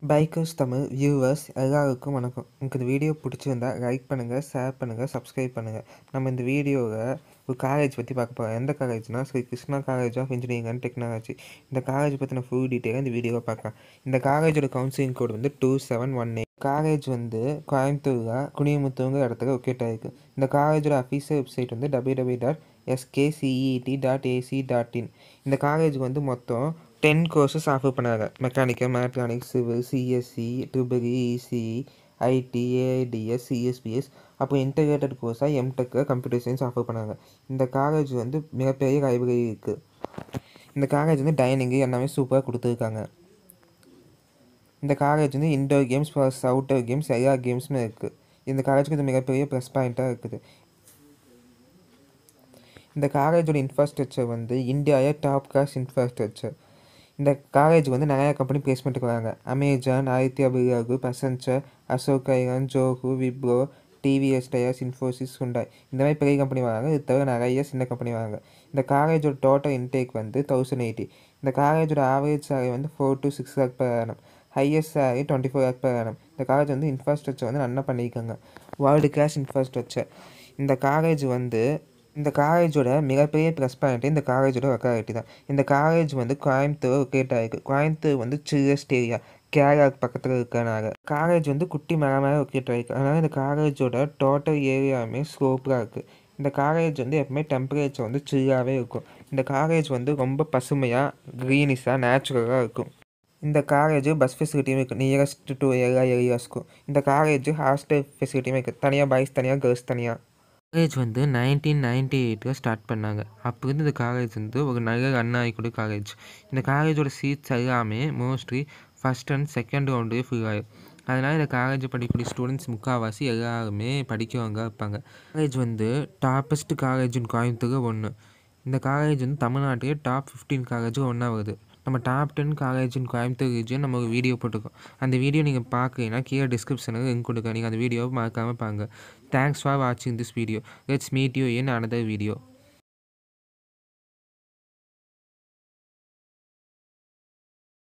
bikers Tamil viewers எல்லாருக்கும் வணக்கம் உங்களுக்கு இந்த வீடியோ பிடிச்சிருந்தா லைக் பண்ணுங்கள் ஷேர் பண்ணுங்கள் சப்ஸ்கிரைப் பண்ணுங்கள் நம்ம இந்த வீடியோவில் ஒரு காலேஜ் பற்றி பார்க்க போகிறோம் எந்த காலேஜ்னால் Sri Krishna college of engineering and technology இந்த காலேஜ் பற்றின ஃபுல் டீட்டெயிலாக இந்த வீடியோவை பார்க்கலாம் இந்த காலேஜோட கவுன்சிலிங் கோட் வந்து two seven one eight college வந்து கோயம்புத்தூரில் குனியமுத்தூங்கிற இடத்துல லொக்கேட் ஆகிருக்கு இந்த காலேஜோட அஃபீஷியல் வெப்சைட் வந்து W W dot SKCET dot AC dot in இந்த காலேஜுக்கு வந்து மொத்தம் டென் கோர்சஸ் ஆஃபர் பண்ணாங்க mechanical mechatronics civil CSE triple ECE IT AIDS CSBS அப்புறம் இன்டகிரேட்டட் கோர்ஸாக எம்டெக்கு கம்ப்யூட்டர் சயின்ஸ் ஆஃபர் பண்ணாங்க இந்த காலேஜ் வந்து மிகப்பெரிய லைப்ரரி இருக்குது இந்த காலேஜ் வந்து டைனிங்கு எல்லாமே சூப்பராக கொடுத்துருக்காங்க இந்த காலேஜ் வந்து indoor games plus outdoor games எல்லா கேம்ஸுமே இருக்குது இந்த காலேஜுக்கு இது மிகப்பெரிய ப்ளஸ் பாயிண்ட்டாக இருக்குது இந்த காலேஜோட இன்ஃப்ராஸ்ட்ரக்சர் வந்து இந்தியாவே டாப் கிளாஸ் இன்ஃப்ராஸ்ட்ரக்சர் இந்த காலேஜ் வந்து நிறையா கம்பெனி பிளேஸ்மெண்ட்டுக்கு வராங்க Amazon Aditya Birla Accenture Ashok Leyland Zoho Wipro TVS tyres Infosys Hyundai இந்த மாதிரி பெரிய கம்பெனி வராங்க இது தவிர நிறைய சின்ன கம்பெனி வராங்க இந்த காலேஜோட டோட்டல் இன்டேக் வந்து தௌசண்ட் எயிட்டி இந்த காலேஜோட ஆவரேஜ் சேலரி வந்து four to six lakh per annum highest salary twenty four lakh per annum இந்த காலேஜ் வந்து இன்ஃப்ராஸ்ட்ரக்சர் வந்து நல்லா பண்ணியிருக்காங்க வேர்ல்டு கிளாஸ் இன்ஃப்ராஸ்ட்ரக்சர் இந்த காலேஜ் வந்து இந்த காலேஜோட மிகப்பெரிய ப்ளஸ் பாயிண்ட் இந்த காலேஜோட லொக்காலிட்டி தான் இந்த காலேஜ் வந்து கோயம்புத்தூர் லொக்கேட் ஆகிருக்கு கோயம்புத்தூர் வந்து சில்லஸ்ட் ஏரியா கேரளாவுக்கு பக்கத்தில் இருக்கனால காலேஜ் வந்து குட்டி மர மேலே லொக்கேட் ஆகிருக்கு அதனால் இந்த காலேஜோட டோட்டல் ஏரியாவுமே ஸ்லோப்பாக இருக்குது இந்த காலேஜ் வந்து எப்பவுமே டெம்பரேச்சர் வந்து சில்லாகவே இருக்கும் இந்த காலேஜ் வந்து ரொம்ப பசுமையாக க்ரீனிஷாக நேச்சுரலாக இருக்கும் இந்த காலேஜ் பஸ் ஃபெசிலிட்டியும் இருக்குது நியரஸ்ட் டு எல்லா ஏரியாஸ்க்கும் இந்த காலேஜ் ஹாஸ்டல் ஃபெசிலிட்டியுமே இருக்குது தனியாக பாய்ஸ் தனியாக கேர்ள்ஸ் தனியாக காலேஜ் வந்து நைன்டீன் நைன்டி எயிட்டில் ஸ்டார்ட் பண்ணாங்க அப்போ இருந்து இந்த காலேஜ் வந்து ஒரு நல்ல ரன் ஆகிக்கூடிய காலேஜ் இந்த காலேஜோட சீட்ஸ் எல்லாமே மோஸ்ட்லி ஃபஸ்ட் அண்ட் செகண்ட் ரவுண்டே ஃபில் ஆகும் அதனால் இந்த காலேஜ் படிக்கக்கூடிய ஸ்டூடெண்ட்ஸ் முக்கால்வாசி எல்லாருமே படிக்கிறவங்க இருப்பாங்க காலேஜ் வந்து டாப்பஸ்ட் காலேஜ் இன் கோயம்புத்தூர் ஒன்று இந்த காலேஜ் வந்து தமிழ்நாட்டிலே டாப் ஃபிஃப்டீன் காலேஜும் ஒன்றா வருது நம்ம top ten college in Coimbatore region நம்ம ஒரு வீடியோ போட்டிருக்கோம் அந்த வீடியோ நீங்கள் பார்க்குறீங்கன்னா கீழே டிஸ்கிரிப்ஷனுக்கு லிங்க் கொடுக்க நீங்கள் அந்த வீடியோவை மறக்காமல் பாருங்கள் தேங்க்ஸ் ஃபார் வாட்சிங் this video let's meet you in another video